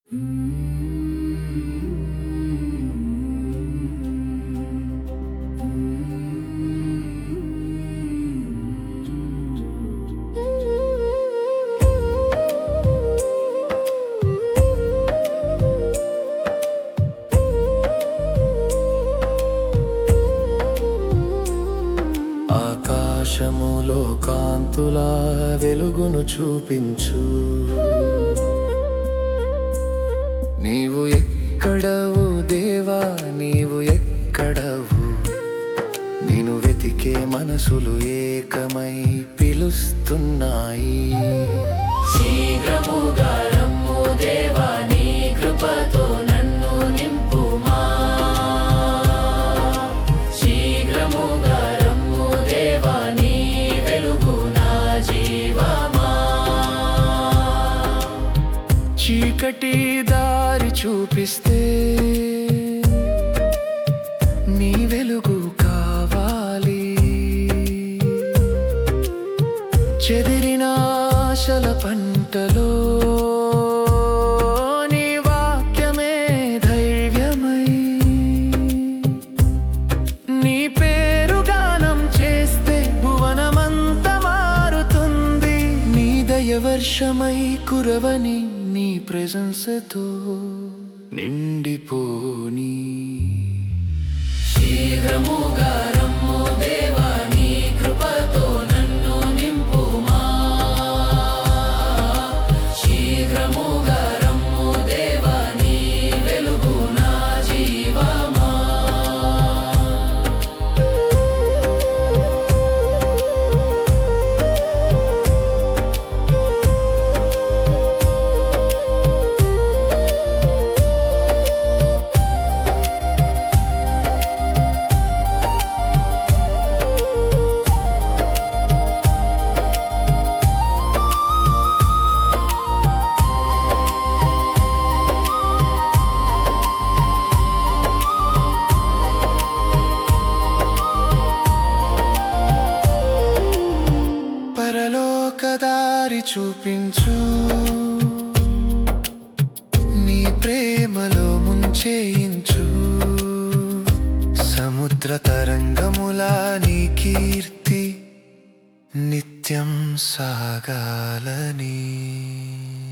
ఆకాశములో కాంతుల వెలుగును చూపించు నీవు ఎక్కడవు దేవా నీవు ఎక్కడవు నేను వెతికే మనసులు ఏకమై పిలుస్తున్నాయి శీఘ్రముగా రమ్ము దేవా నీ కృపతో నన్ను నింపుమా శీఘ్రముగా రమ్ము దేవా నీ వెలుగు నా జీవమా చీకటి దారి చూపిస్తే నీ వెలుగు కావాలి చెదిరిన ఆశల పంటలో నీ వాక్యమే ధైర్యమై నీ పేరు గానం చేస్తే భువనమంత మారుతుంది నీ దయవర్షమై కురవని నీ ప్రెజెన్స్తో నిండిపోని శీఘ్రముగా రమ్ము దేవా నీ కృపతో నన్ను నింపుమా శీఘ్రముగా రమ్ము దేవా నీ వెలుగు నా జీవమా పరలోక దారి చూపించు నీ ప్రేమలో ముంచేయించు సముద్ర తరంగములా నీ కీర్తి నిత్యం సాగాలని